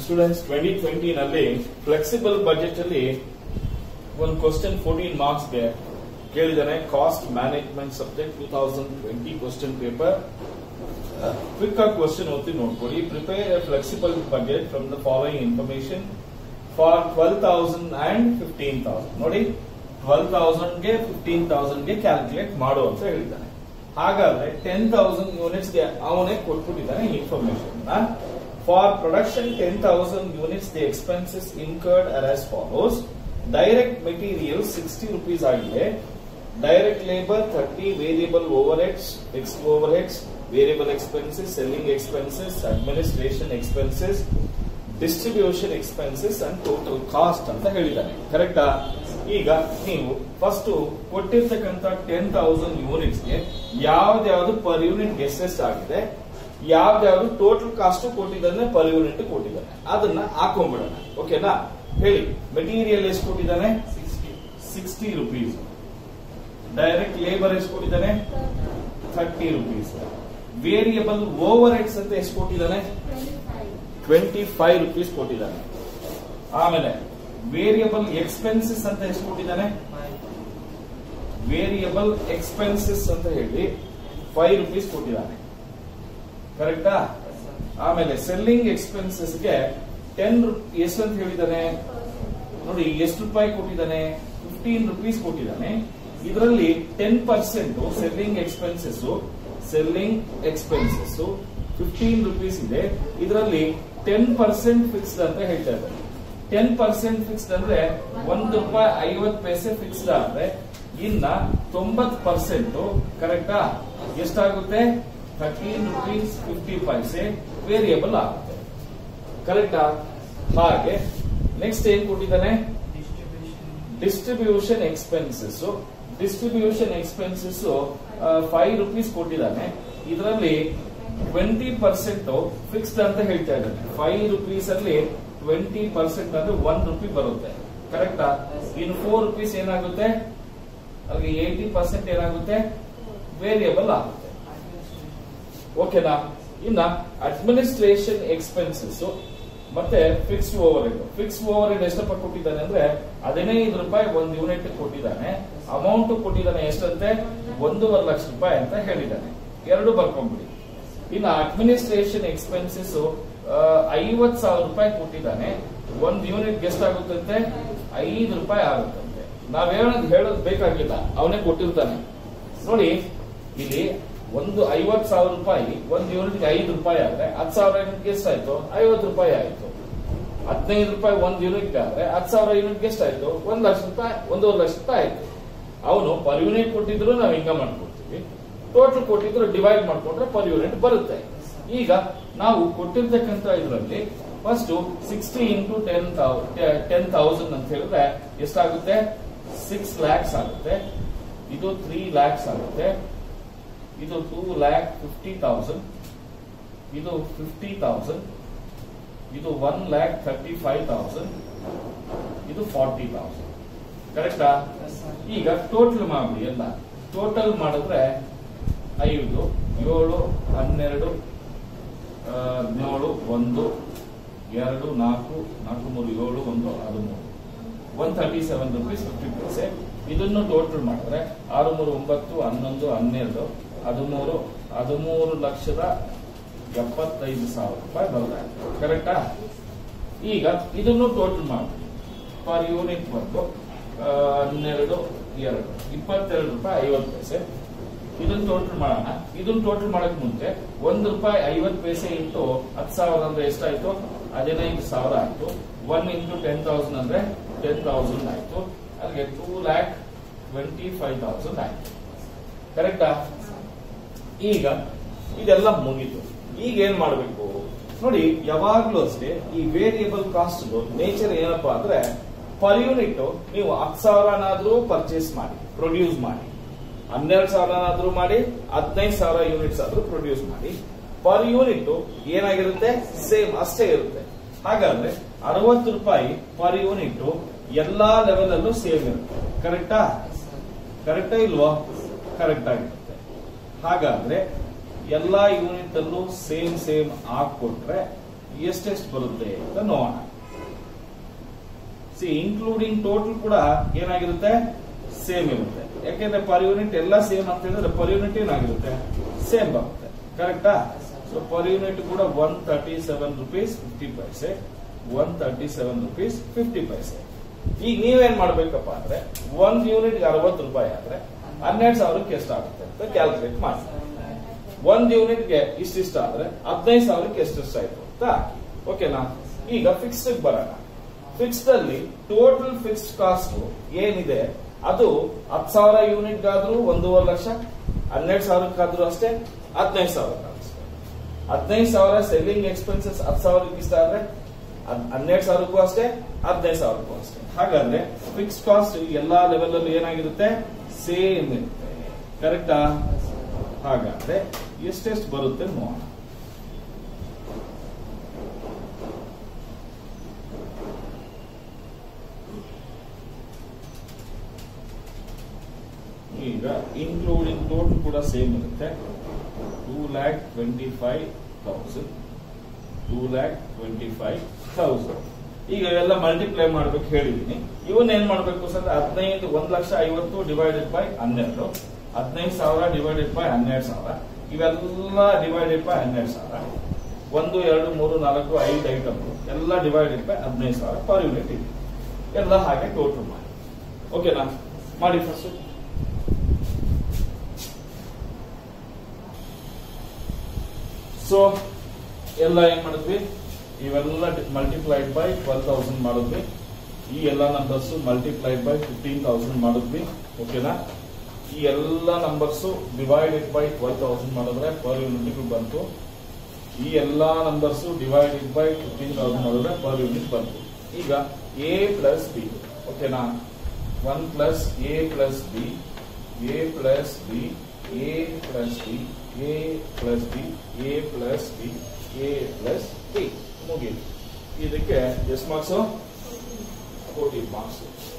students twenty twenty ನಲ್ಲಿ flexible budget ಅಲ್ಲಿ ಒಂದು ಕ್ವಶನ್ ಫೋರ್ಟೀನ್ ಮಾರ್ಕ್ಸ್ ಗೆ ಕೇಳಿದಾನೆ cost management subject two thousand twenty question paper quick ಆಗಿ ಕ್ವಶನ್ ಓದಿ ನೋಡ್ಕೊಳ್ಳಿ prepare a flexible budget from the following information for twelve thousand and fifteen thousand ನೋಡಿ twelve thousand ಗೆ fifteen thousand ಗೆ calculate ಮಾಡು ಅಂತ ಹೇಳಿದ್ದಾನೆ ಹಾಗಾದ್ರೆ ಟೆನ್ ತೌಸಂಡ್ ಯೂನಿಟ್ಸ್ ಗೆ ಅವನೇ ಕೊಟ್ಬಿಟ್ಟಿದ್ದಾನೆ information for production ten thousand units the expenses incurred are as follows direct material sixty rupees ಆಗಿದೆ direct labour thirty variable overheads fixed overheads variable expenses selling expenses administration expenses distribution expenses and total cost ಅಂತ ಹೇಳಿದ್ದಾನೆ ಕರೆಕ್ಟಾ ಈಗ ನೀವು first ಕೊಟ್ಟಿರ್ತಕ್ಕಂಥ ten thousand units ಗೆ ಯಾವ್ದ್ಯಾವ್ದು per unit ಎಷ್ಟೆಷ್ಟು ಆಗಿದೆ ಯಾವ್ದ್ಯಾವ್ದು ಟೋಟಲ್ ಕಾಸ್ಟ್ ಕೊಟ್ಟಿದ್ದಾನೆ ಪರ್ ಯೂನಿಟ್ ಕೊಟ್ಟಿದ್ದಾನೆ ಅದನ್ನ ಹಾಕೊಂಡ್ಬಿಡೋಣ ಓಕೆನಾ ಹೇಳಿ ಮೆಟೀರಿಯಲ್ ಎಷ್ಟು ಕೊಟ್ಟಿದ್ದಾನೆ ಸಿಕ್ಸ್ಟಿ ರುಪೀಸ್ ಡೈರೆಕ್ಟ್ ಲೇಬರ್ ಎಷ್ಟು ಕೊಟ್ಟಿದ್ದಾನೆ thirty rupees variable overheads ಅಂತ ಎಷ್ಟು ಕೊಟ್ಟಿದ್ದಾನೆ ಟ್ವೆಂಟಿ ಫೈವ್ ರುಪೀಸ್ ಕೊಟ್ಟಿದ್ದಾನೆ ಆಮೇಲೆ ವೇರಿಯಬಲ್ ಎಕ್ಸ್ಪೆನ್ಸಸ್ ಅಂತ ಎಷ್ಟು ಕೊಟ್ಟಿದ್ದಾನೆ ವೇರಿಯಬಲ್ ಎಕ್ಸ್ಪೆನ್ಸಸ್ ಅಂತ ಹೇಳಿ ಫೈವ್ ರುಪೀಸ್ ಕೊಟ್ಟಿದ್ದಾನೆ ಕರೆಕ್ಟಾ ಆಮೇಲೆ ಸೆಲ್ಲಿಂಗ್ ಎಕ್ಸ್ಪೆನ್ಸಸ್ಗೆ ಟೆನ್ ಎಷ್ಟು ಅಂತ ಹೇಳಿದ್ದಾನೆ ನೋಡಿ ಎಷ್ಟು ರೂಪಾಯಿ ಕೊಟ್ಟಿದ್ದಾನೆ ಫಿಫ್ಟೀನ್ ರುಪೀಸ್ ಕೊಟ್ಟಿದ್ದಾನೆ ಇದರಲ್ಲಿ ten percent selling expenses selling expenses fifteen rupees ಇದೆ ಇದರಲ್ಲಿ ಟೆನ್ ಪರ್ಸೆಂಟ್ ಫಿಕ್ಸ್ಡ್ ಅಂತ ಹೇಳ್ತಾ ಇದ್ದಾರೆ ಟೆನ್ ಪರ್ಸೆಂಟ್ ಫಿಕ್ಸ್ಡ್ ಅಂದ್ರೆ ಒಂದು ರೂಪಾಯಿ ಐವತ್ತು ಪೈಸೆ ಫಿಕ್ಸ್ಡ್ ಆದ್ರೆ ಇನ್ನ ತೊಂಬತ್ ಪರ್ಸೆಂಟ್ ಕರೆಕ್ಟಾ ಎಷ್ಟಾಗುತ್ತೆ thirteen rupees fifty paise variable ಆಗುತ್ತೆ ಕರೆಕ್ಟಾ ಹಾಗೆ ನೆಕ್ಸ್ಟ್ ಏನ್ ಕೊಟ್ಟಿದ್ದಾನೆ distribution expenses distribution expenses five rupees ಕೊಟ್ಟಿದ್ದಾನೆ ಇದರಲ್ಲಿ ಟ್ವೆಂಟಿ ಪರ್ಸೆಂಟ್ ಫಿಕ್ಸ್ಡ್ ಅಂತ ಹೇಳ್ತಾ ಇದ್ದಾನೆ ಫೈವ್ ರುಪೀಸ್ ಅಲ್ಲಿ ಟ್ವೆಂಟಿ ಪರ್ಸೆಂಟ್ ಅಂದ್ರೆ ಒನ್ ರುಪಿ ಬರುತ್ತೆ ಕರೆಕ್ಟಾ ಇನ್ನು ಫೋರ್ ರುಪೀಸ್ ಏನಾಗುತ್ತೆ ಅಲ್ಲಿಗೆ ಏಯ್ಟಿ ಪರ್ಸೆಂಟ್ ಏನಾಗುತ್ತೆ ವೇರಿಯಬಲ್ ಆಗುತ್ತೆ ಓಕೆನಾ ಇನ್ನ ಅಡ್ಮಿನಿಸ್ಟ್ರೇಷನ್ ಎಕ್ಸ್ಪೆನ್ಸಸ್ ಮತ್ತೆ fixed overhead fixed overhead ಎಷ್ಟಪ್ಪ ಕೊಟ್ಟಿದ್ದಾನೆ ಅಂದ್ರೆ ಹದಿನೈದು ರೂಪಾಯಿ ಒಂದು ಯೂನಿಟ್ ಕೊಟ್ಟಿದ್ದಾನೆ ಅಮೌಂಟ್ ಕೊಟ್ಟಿದ್ದಾನೆ ಎಷ್ಟಂತೆ ಒಂದೂವರೆ ಲಕ್ಷ ರೂಪಾಯಿ ಅಂತ ಹೇಳಿದ್ದಾನೆ ಎರಡು ಬರ್ಕೊಂಡ್ಬಿಡಿ ಇನ್ನು ಅಡ್ಮಿನಿಸ್ಟ್ರೇಷನ್ ಎಕ್ಸ್ಪೆನ್ಸಸ್ ಐವತ್ ಸಾವಿರ ರೂಪಾಯಿ ಕೊಟ್ಟಿದ್ದಾನೆ ಒಂದು ಯೂನಿಟ್ ಎಷ್ಟಾಗುತ್ತಂತೆ ಐದು ರೂಪಾಯಿ ಆಗುತ್ತಂತೆ ನಾವ್ ಹೇಳೋದು ಹೇಳೋದು ಬೇಕಾಗಿಲ್ಲ ಅವನೇ ಕೊಟ್ಟಿರ್ತಾನೆ ನೋಡಿ ಇಲ್ಲಿ ಒಂದು ಐವತ್ ಸಾವಿರ ರೂಪಾಯಿ ಒಂದು ಯೂನಿಟ್ಗೆ ಐದು ರೂಪಾಯಿ ಆದ್ರೆ ಹತ್ತು ಸಾವಿರ ಯೂನಿಟ್ಗೆ ಎಷ್ಟಾಯ್ತು ಐವತ್ತು ರೂಪಾಯಿ ಆಯ್ತು ಹದಿನೈದು ರೂಪಾಯಿ ಒಂದು ಯೂನಿಟ್ ಆದ್ರೆ ಹತ್ತು ಸಾವಿರ ಯೂನಿಟ್ಗೆ ಎಷ್ಟಾಯ್ತು ಒಂದ್ ಲಕ್ಷ ರೂಪಾಯಿ ಒಂದೂವರೆ ಲಕ್ಷ ರೂಪಾಯಿ ಆಯ್ತು ಅವನು ಪರ್ ಯೂನಿಟ್ ಕೊಟ್ಟಿದ್ರು ನಾವು ಹಿಂಗ ಮಾಡ್ಕೊಡ್ತೀವಿ ಟೋಟಲ್ ಕೊಟ್ಟಿದ್ರು ಡಿವೈಡ್ ಮಾಡ್ಕೊಂಡ್ರೆ ಪರ್ ಯೂನಿಟ್ ಬರುತ್ತೆ ಈಗ ನಾವು ಕೊಟ್ಟಿರ್ತಕ್ಕಂಥ ಇದರಲ್ಲಿ first sixty into ten ten thousand ಅಂತ ಹೇಳಿದ್ರೆ ಎಷ್ಟಾಗುತ್ತೆ ಸಿಕ್ಸ್ ಲ್ಯಾಕ್ಸ್ ಆಗುತ್ತೆ ಇದು ತ್ರೀ ಲ್ಯಾಕ್ಸ್ ಆಗುತ್ತೆ ಇದು ಟೂ ಲ್ಯಾಕ್ ಫಿಫ್ಟಿ ತೌಸಂಡ್ ಇದು ಫಿಫ್ಟಿ ತೌಸಂಡ್ ಇದು one lakh thirty five thousand ಇದು ಫಾರ್ಟಿ ತೌಸಂಡ್ ಕರೆಕ್ಟಾ ಈಗ ಟೋಟಲ್ ಮಾಡಿ ಎಲ್ಲ ಟೋಟಲ್ ಮಾಡಿದ್ರೆ ಐದು ಏಳು ಹನ್ನೆರಡು ಆ, ಹದಿನೇಳು ಒಂದು ಎರಡು ನಾಲ್ಕು ನಾಲ್ಕು ಮೂರು ಏಳು ಒಂದು ಹದಿಮೂರು one thirty seven rupees fifty paise ಇದನ್ನು ಟೋಟಲ್ ಮಾಡಿದ್ರೆ ಆರು ಮೂರು ಒಂಬತ್ತು ಹನ್ನೊಂದು ಹನ್ನೆರಡು ಹದಿಮೂರು ಹದಿಮೂರು ಲಕ್ಷದ ಎಪ್ಪತ್ತೈದು ಸಾವಿರ ರೂಪಾಯಿ ಬರುತ್ತೆ ಕರೆಕ್ಟಾ ಈಗ ಇದನ್ನು ಟೋಟಲ್ ಮಾಡಿ ಪರ್ ಯೂನಿಟ್ ಬಂದು ಆ, ಹನ್ನೆರಡು ಎರಡು ಇಪ್ಪತ್ತೆರಡು ರೂಪಾಯಿ ಐವತ್ತು ಪೈಸೆ ಇದನ್ನ ಟೋಟಲ್ ಮಾಡೋಣ ಇದನ್ನ ಟೋಟಲ್ ಮಾಡಕ್ ಮುಂಚೆ ಒಂದು ರೂಪಾಯಿ ಐವತ್ತು ಪೈಸೆ ಇಂಟು ಹತ್ತು ಸಾವಿರ ಅಂದ್ರೆ ಎಷ್ಟಾಯ್ತು ಹದಿನೈದು ಸಾವಿರ ಆಯ್ತು ಒನ್ ಇಂಟು ಟೆನ್ ತೌಸಂಡ್ ಅಂದ್ರೆ ಟೆನ್ ತೌಸಂಡ್ ಆಯ್ತು ಅಲ್ಲಿಗೆ two lakh twenty five thousand ಆಯ್ತು ಕರೆಕ್ಟಾ ಈಗ ಇದೆಲ್ಲ ಮುಗೀತು ಈಗ ಏನ್ ಮಾಡಬೇಕು ನೋಡಿ ಯಾವಾಗ್ಲೂ ಅಷ್ಟೇ ಈ ವೇರಿಯಬಲ್ ಕಾಸ್ಟ್ ನೇಚರ್ ಏನಪ್ಪಾ ಅಂದ್ರೆ ಪರ್ ಯೂನಿಟ್ ನೀವು ಹತ್ತು ಸಾವಿರನಾದ್ರೂ ಪರ್ಚೇಸ್ ಮಾಡಿ ಪ್ರೊಡ್ಯೂಸ್ ಮಾಡಿ ಹನ್ನೆರಡು ಸಾವಿರನಾದ್ರೂ ಮಾಡಿ ಹದಿನೈದು ಸಾವಿರ ಯೂನಿಟ್ಸ್ ಆದ್ರೂ ಪ್ರೊಡ್ಯೂಸ್ ಮಾಡಿ ಪರ್ ಯೂನಿಟ್ ಏನಾಗಿರುತ್ತೆ ಸೇಮ್ ಅಷ್ಟೇ ಇರುತ್ತೆ ಹಾಗಾದ್ರೆ ಅರವತ್ತು ರೂಪಾಯಿ ಪರ್ ಯೂನಿಟ್ ಎಲ್ಲಾ ಲೆವೆಲ್ ಅಲ್ಲೂ ಸೇಮ್ ಇರುತ್ತೆ ಕರೆಕ್ಟಾ ಕರೆಕ್ಟಾ ಇಲ್ವೋ ಕರೆಕ್ಟ್ ಆಗಿರುತ್ತೆ ಹಾಗಾದ್ರೆ ಎಲ್ಲಾ ಯೂನಿಟ್ ಅಲ್ಲೂ ಸೇಮ್ ಸೇಮ್ ಹಾಕೊಟ್ರೆ ಎಷ್ಟೆಷ್ಟು ಬರುತ್ತೆ ಅಂತ ನೋಡೋಣ ಸಿ ಇನ್ಕ್ಲೂಡಿಂಗ್ ಟೋಟಲ್ ಕೂಡ ಏನಾಗಿರುತ್ತೆ ಸೇಮ್ ಇರುತ್ತೆ ಯಾಕೆಂದ್ರೆ ಪರ್ ಯೂನಿಟ್ ಎಲ್ಲ ಸೇಮ್ ಅಂತ ಹೇಳಿದ್ರೆ ಪರ್ ಯೂನಿಟ್ ಏನಾಗಿರುತ್ತೆ ಸೇಮ್ ಬರುತ್ತೆ ಕರೆಕ್ಟಾ ಸೊ ಪರ್ ಯೂನಿಟ್ ಕೂಡ one thirty seven rupees fifty paise one thirty seven rupees fifty paise ಈಗ ನೀವೇನ್ ಮಾಡ್ಬೇಕಪ್ಪ ಅಂದ್ರೆ ಒಂದ್ ಯೂನಿಟ್ ಅರವತ್ತು ರೂಪಾಯಿ ಆದ್ರೆ ಹನ್ನೆರಡು ಸಾವಿರಕ್ಕೆ ಎಷ್ಟಾಗುತ್ತೆ ಅಂತ ಕ್ಯಾಲ್ಕುಲೇಟ್ ಮಾಡಿ ಒಂದ್ ಯೂನಿಟ್ಗೆ ಇಷ್ಟಿಷ್ಟ ಆದ್ರೆ ಹದಿನೈದು ಸಾವಿರಕ್ಕೆ ಎಷ್ಟೆಷ್ಟು ಆಯ್ತು ಅಂತ ಹಾಕಿ ಓಕೆನಾ ಈಗ ಫಿಕ್ಸ್ಡ್ ಬರೋಣ ಫಿಕ್ಸ್ಡ್ ಅಲ್ಲಿ ಟೋಟಲ್ ಫಿಕ್ಸ್ಡ್ ಕಾಸ್ಟ್ ಏನಿದೆ ಅದು ಹತ್ತು ಸಾವಿರ ಯೂನಿಟ್ಗಾದ್ರೂ ಒಂದೂವರೆ ಲಕ್ಷ ಹನ್ನೆರಡು ಸಾವಿರಕ್ಕಾದ್ರೂ ಅಷ್ಟೇ ಹದಿನೈದು ಸಾವಿರ ಅಷ್ಟೇ ಹದಿನೈದು ಸಾವಿರ ಸೆಲ್ಲಿಂಗ್ ಎಕ್ಸ್ಪೆನ್ಸಸ್ ಹತ್ತು ಸಾವಿರಕ್ಕೆ ಇಷ್ಟ ಆದ್ರೆ ಹದ್- ಹನ್ನೆರಡು ಸಾವಿರಕ್ಕೂ ಅಷ್ಟೇ ಹದಿನೈದು ಸಾವಿರಕ್ಕೂ ಅಷ್ಟೇ ಹಾಗಾದ್ರೆ ಫಿಕ್ಸ್ ಕಾಸ್ಟ್ ಎಲ್ಲಾ ಲೆವೆಲ್ ಅಲ್ಲಿ ಏನಾಗಿರುತ್ತೆ ಸೇಮ್ ಇರುತ್ತೆ ಕರೆಕ್ಟಾ ಹಾಗಾದ್ರೆ ಎಷ್ಟೆಷ್ಟು ಬರುತ್ತೆ ನೋಡೋಣ ಈಗ ಇನ್ಕ್ಲೂಡಿಂಗ್ ಟೋಟಲ್ ಕೂಡ ಸೇಮ್ ಇರುತ್ತೆ two lakh twenty five thousand two lakh twenty five thousand ಈಗ ಇವೆಲ್ಲ ಮಲ್ಟಿಪ್ಲೈ ಮಾಡ್ಬೇಕು ಹೇಳಿದೀನಿ ಇವನ್ ಏನ್ ಮಾಡ್ಬೇಕು ಸರ್ ಹದಿನೈದು ಒಂದ್ ಲಕ್ಷ ಐವತ್ತು ಡಿವೈಡೆಡ್ ಬೈ ಹನ್ನೆರಡು ಹದಿನೈದು ಸಾವಿರ ಡಿವೈಡೆಡ್ ಬೈ ಹನ್ನೆರಡು ಸಾವಿರ ಇವೆಲ್ಲ ಡಿವೈಡೆಡ್ ಬೈ ಹನ್ನೆರಡು ಸಾವಿರ ಒಂದು ಎರಡು ಮೂರು ನಾಲ್ಕು ಐದು ಐಟಮ್ ಎಲ್ಲ ಡಿವೈಡೆಡ್ ಬೈ ಹದಿನೈದು ಸಾವಿರ ಪರ್ ಯೂನಿಟ್ ಇದೆ ಎಲ್ಲ ಹಾಗೆ ಟೋಟಲ್ ಮಾಡಿ ಓಕೆನಾ ಮಾಡಿ ಫಸ್ಟ್ ಸೊ ಎಲ್ಲ ಏನ್ ಮಾಡಿದ್ವಿ ಇವೆಲ್ಲ ಮಲ್ಟಿಪ್ಲೈಡ್ ಬೈ ಟ್ವೆಲ್ ತೌಸಂಡ್ ಮಾಡಿದ್ವಿ ಈ ಎಲ್ಲ numbers multiplied by fifteen thousand ಮಾಡಿದ್ವಿ ಓಕೆನಾ ಈ ಎಲ್ಲ numbers divided by twelve thousand ಮಾಡಿದ್ರೆ ಪರ್ ಯೂನಿಟ್ ಬಂತು ಈ ಎಲ್ಲಾ numbers divided by fifteen thousand ಮಾಡಿದ್ರೆ ಪರ್ ಯೂನಿಟ್ ಬಂತು ಈಗ ಎ ಪ್ಲಸ್ ಬಿ ಓಕೆನಾ one plus A plus B A plus B A plus B A plus B A plus B A plus B ಮುಗೀತು ಇದಕ್ಕೆ ಎಷ್ಟು ಮಾರ್ಕ್ಸು ಫೋರ್ಟೀನ್ ಮಾರ್ಕ್ಸ್